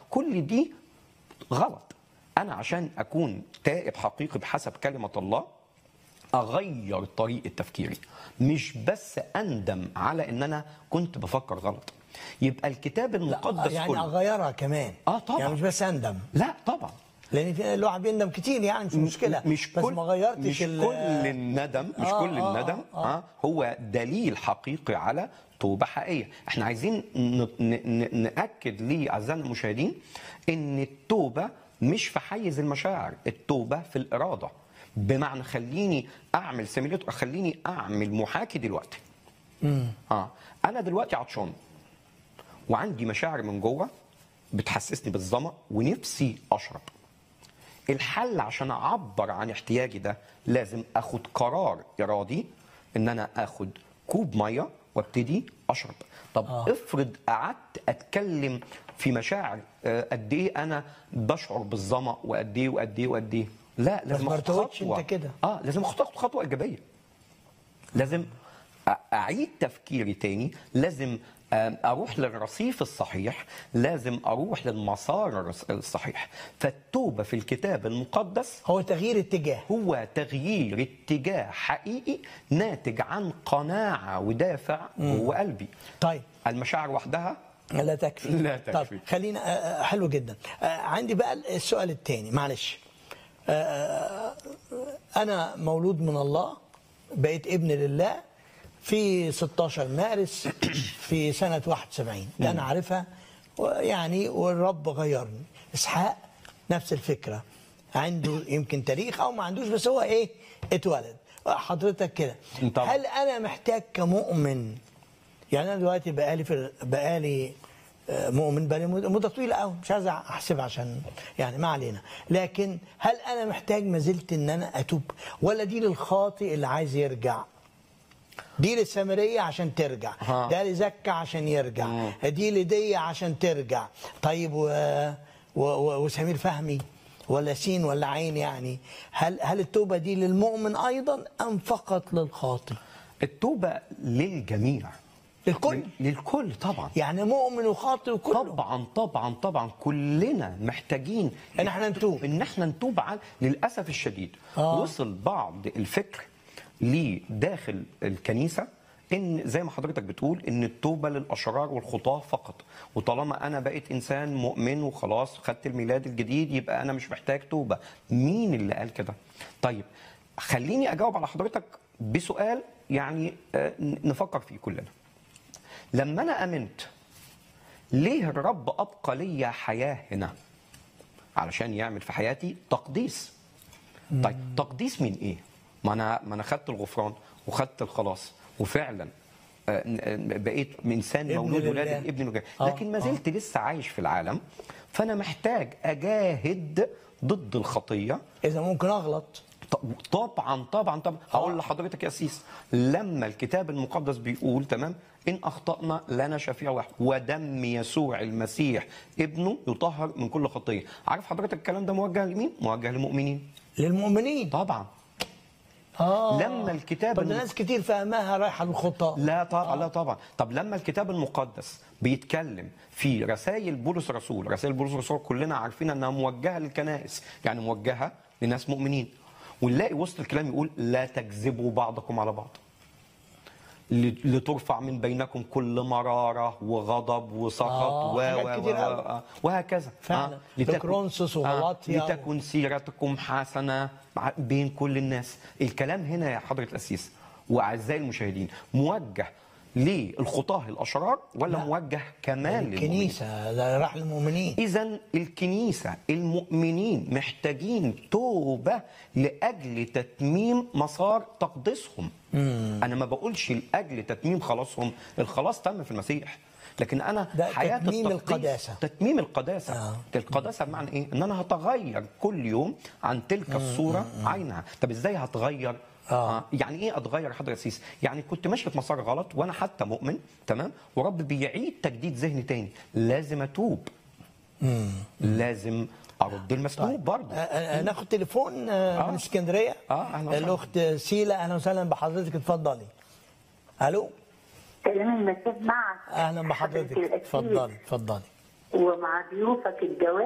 كل دي غلط انا عشان اكون تائب حقيقي بحسب كلمه الله اغير طريقه تفكيري مش بس اندم على ان انا كنت بفكر غلط يبقى الكتاب المقدس يعني كله اغيرها كمان آه طبعا. يعني مش بس اندم لا طبعا لان في الواحد بيندم كتير يعني مش مشكله مش بس كل ما غيرتش مش ال- كل الندم مش آه، كل آه، الندم آه، آه هو دليل حقيقي على توبه حقيقيه احنا عايزين ن- ن- ن- ناكد لاعزائنا المشاهدين ان التوبه مش في حيز المشاعر التوبه في الاراده بمعنى خليني اعمل سيميليتور خليني اعمل محاكي دلوقتي اه انا دلوقتي عطشان وعندي مشاعر من جوه بتحسسني بالظما ونفسي اشرب الحل عشان اعبر عن احتياجي ده لازم اخد قرار ارادي ان انا اخد كوب ميه وابتدي اشرب طب آه. افرض قعدت اتكلم في مشاعر آه، قد ايه انا بشعر بالظما وقد ايه وقد ايه وقد ايه لا لازم ما اخد ارتوتش خطوه انت كده. اه لازم اخد خطوه ايجابيه لازم أ- اعيد تفكيري تاني لازم آم، اروح للرصيف الصحيح لازم اروح للمسار الرص- الصحيح فالتوبه في الكتاب المقدس هو تغيير اتجاه هو تغيير اتجاه حقيقي ناتج عن قناعه ودافع جوه قلبي طيب المشاعر وحدها لا تكفي لا تكفي. طب خلينا آه، آه، حلو جدا آه، عندي بقى السؤال الثاني معلش آه، آه، انا مولود من الله بقيت ابن لله في 16 مارس في سنة 71 ده أنا عارفها و- يعني والرب غيرني إسحاق نفس الفكرة عنده يمكن تاريخ أو ما عندوش بس هو إيه اتولد حضرتك كده طبعا. هل أنا محتاج كمؤمن يعني انا دلوقتي بقالي في بقالي آه، مؤمن بقالي مدة مدة طويلة قوي مش عايز احسبها عشان يعني ما علينا لكن هل انا محتاج ما زلت ان انا اتوب ولا دي للخاطئ اللي عايز يرجع دي للسامرية عشان ترجع ها. ده لزكا عشان يرجع دي لدية عشان ترجع طيب و... و... و... وسمير فهمي ولا سين ولا عين يعني هل هل التوبة دي للمؤمن أيضا أم فقط للخاطئ التوبه للجميع للكل للكل طبعا يعني مؤمن وخاطئ وكله طبعا طبعا طبعا كلنا محتاجين إن إحنا نتوب. ان احنا نتوب عن للاسف الشديد آه. وصل بعض الفكر لداخل الكنيسه ان زي ما حضرتك بتقول ان التوبه للاشرار والخطاه فقط وطالما انا بقيت انسان مؤمن وخلاص خدت الميلاد الجديد يبقى انا مش محتاج توبه مين اللي قال كده طيب خليني اجاوب على حضرتك بسؤال يعني آه، نفكر فيه كلنا لما انا امنت ليه الرب ابقى ليا حياه هنا علشان يعمل في حياتي تقديس طيب تقديس من ايه ما انا ما انا خدت الغفران وخدت الخلاص وفعلا آه، آه، بقيت انسان ابن مولود لله. ولاده ابن لله آه، لكن ما زلت لسه عايش في العالم فانا محتاج اجاهد ضد الخطيه اذا ممكن اغلط ط- طبعا طبعا طبعا هقول لحضرتك يا سيس لما الكتاب المقدس بيقول تمام ان اخطانا لنا شفيع واحد ودم يسوع المسيح ابنه يطهر من كل خطيه عارف حضرتك الكلام ده موجه لمين موجه للمؤمنين للمؤمنين طبعا اه لما الكتاب طب ده الم- ناس كتير فهمها رايحه للخطاه لا طبعا لا طبعا طب لما الكتاب المقدس بيتكلم في رسائل بولس الرسول رسائل بولس الرسول كلنا عارفين انها موجهه للكنائس يعني موجهه لناس مؤمنين ونلاقي وسط الكلام يقول لا تكذبوا بعضكم على بعض ل- لترفع من بينكم كل مرارة وغضب وسخط آه، و حاجات و كتير و أوي. آه، وهكذا فعلا. لتكن- بكرونسوس وغلاطيا و- لتكن سيرتكم حسنة مع- بين كل الناس الكلام هنا يا حضرة الأسيس وأعزائي المشاهدين موجه للخطاه الأشرار ولا لا. موجه كمان للمؤمنين الكنيسه ده راح للمؤمنين إذا الكنيسة المؤمنين محتاجين توبة لأجل تتميم مسار تقديسهم أنا ما بقولش لأجل تتميم خلاصهم الخلاص تم في المسيح لكن أنا ده حياة تتميم التقديس القداسة. تتميم القداسة آه. القداسة بمعنى إيه؟ إن أنا هتغير كل يوم عن تلك الصورة عينها طب إزاي هتغير؟ آه. آه. يعني ايه اتغير يا حضرتك يا سيس؟ يعني كنت ماشي في مسار غلط وانا حتى مؤمن تمام ورب بيعيد تجديد ذهني تاني لازم اتوب لازم ارد المسلوب طيب. برضه آه، آه، ناخد تليفون آه، آه. من اسكندريه آه، أهلا وسهلا. الاخت سيلا اهلا وسهلا بحضرتك اتفضلي الو سلام المسيح معك اهلا بحضرتك حضرة الأسيس. اتفضلي اتفضلي ومع ضيوفك الجواد